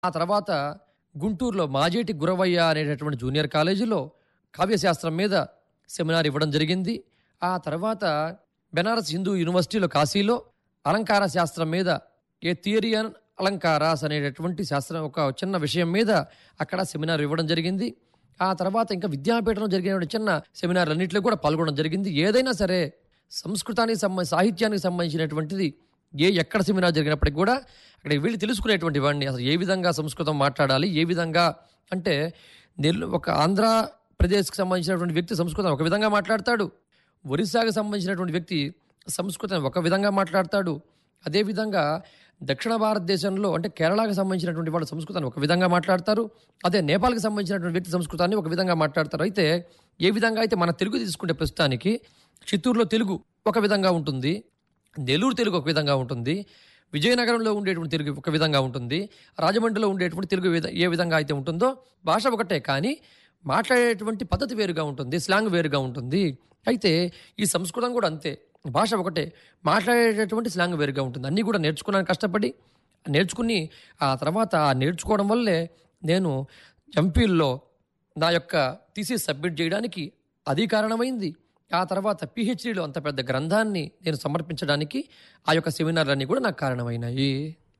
ఆ తర్వాత గుంటూరులో మాజేటి గురవయ్య అనేటటువంటి జూనియర్ కాలేజీలో కావ్యశాస్త్రం మీద సెమినార్ ఇవ్వడం జరిగింది ఆ తర్వాత బెనారస్ హిందూ యూనివర్సిటీలో కాశీలో అలంకార శాస్త్రం మీద ఏ థియరియన్ అలంకారాస్ అనేటటువంటి శాస్త్రం ఒక చిన్న విషయం మీద అక్కడ సెమినార్ ఇవ్వడం జరిగింది ఆ తర్వాత ఇంకా విద్యాపీఠంలో జరిగిన చిన్న సెమినార్లన్నింటిలో కూడా పాల్గొనడం జరిగింది ఏదైనా సరే సంస్కృతానికి సంబంధ సాహిత్యానికి సంబంధించినటువంటిది ఏ ఎక్కడ సెమినార్ జరిగినప్పటికీ కూడా అక్కడికి వెళ్ళి తెలుసుకునేటువంటి వాడిని అసలు ఏ విధంగా సంస్కృతం మాట్లాడాలి ఏ విధంగా అంటే నెల్లు ఒక ఆంధ్రప్రదేశ్కి సంబంధించినటువంటి వ్యక్తి సంస్కృతం ఒక విధంగా మాట్లాడతాడు ఒరిస్సాకి సంబంధించినటువంటి వ్యక్తి సంస్కృతం ఒక విధంగా మాట్లాడతాడు అదేవిధంగా దక్షిణ భారతదేశంలో అంటే కేరళకు సంబంధించినటువంటి వాళ్ళు సంస్కృతాన్ని ఒక విధంగా మాట్లాడతారు అదే నేపాల్కి సంబంధించినటువంటి వ్యక్తి సంస్కృతాన్ని ఒక విధంగా మాట్లాడతారు అయితే ఏ విధంగా అయితే మన తెలుగు తీసుకుంటే ప్రస్తుతానికి చిత్తూరులో తెలుగు ఒక విధంగా ఉంటుంది నెల్లూరు తెలుగు ఒక విధంగా ఉంటుంది విజయనగరంలో ఉండేటువంటి తెలుగు ఒక విధంగా ఉంటుంది రాజమండ్రిలో ఉండేటువంటి తెలుగు విధ- ఏ విధంగా అయితే ఉంటుందో భాష ఒకటే కానీ మాట్లాడేటువంటి పద్ధతి వేరుగా ఉంటుంది స్లాంగ్ వేరుగా ఉంటుంది అయితే ఈ సంస్కృతం కూడా అంతే భాష ఒకటే మాట్లాడేటటువంటి స్లాంగ్ వేరుగా ఉంటుంది అన్నీ కూడా నేర్చుకున్నాను కష్టపడి నేర్చుకుని ఆ తర్వాత ఆ నేర్చుకోవడం వల్లే నేను ఎంపీల్లో నా యొక్క థీసిస్ సబ్మిట్ చేయడానికి అది కారణమైంది ఆ తర్వాత పిహెచ్డిలో అంత పెద్ద గ్రంథాన్ని నేను సమర్పించడానికి ఆ యొక్క సెమినార్లన్నీ కూడా నాకు కారణమైనాయి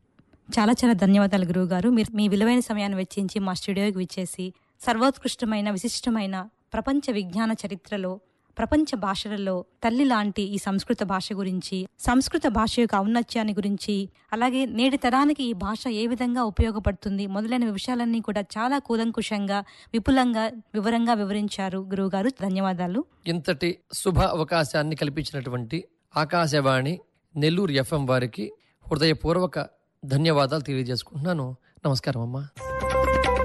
చాలా చాలా ధన్యవాదాలు గురువు గారు మీరు మీ విలువైన సమయాన్ని వెచ్చించి మా స్టూడియోకి విచ్చేసి సర్వోత్కృష్టమైన విశిష్టమైన ప్రపంచ విజ్ఞాన చరిత్రలో ప్రపంచ భాషలలో తల్లి లాంటి ఈ సంస్కృత భాష గురించి సంస్కృత భాష యొక్క ఔన్నత్యాన్ని గురించి అలాగే నేటి తరానికి ఈ భాష ఏ విధంగా ఉపయోగపడుతుంది మొదలైన విషయాలన్నీ కూడా చాలా కూలంకుషంగా విపులంగా వివరంగా వివరించారు గురువుగారు ధన్యవాదాలు ఇంతటి శుభ అవకాశాన్ని కల్పించినటువంటి ఆకాశవాణి నెల్లూరు ఎఫ్ఎం వారికి హృదయపూర్వక ధన్యవాదాలు తెలియజేసుకుంటున్నాను నమస్కారం అమ్మా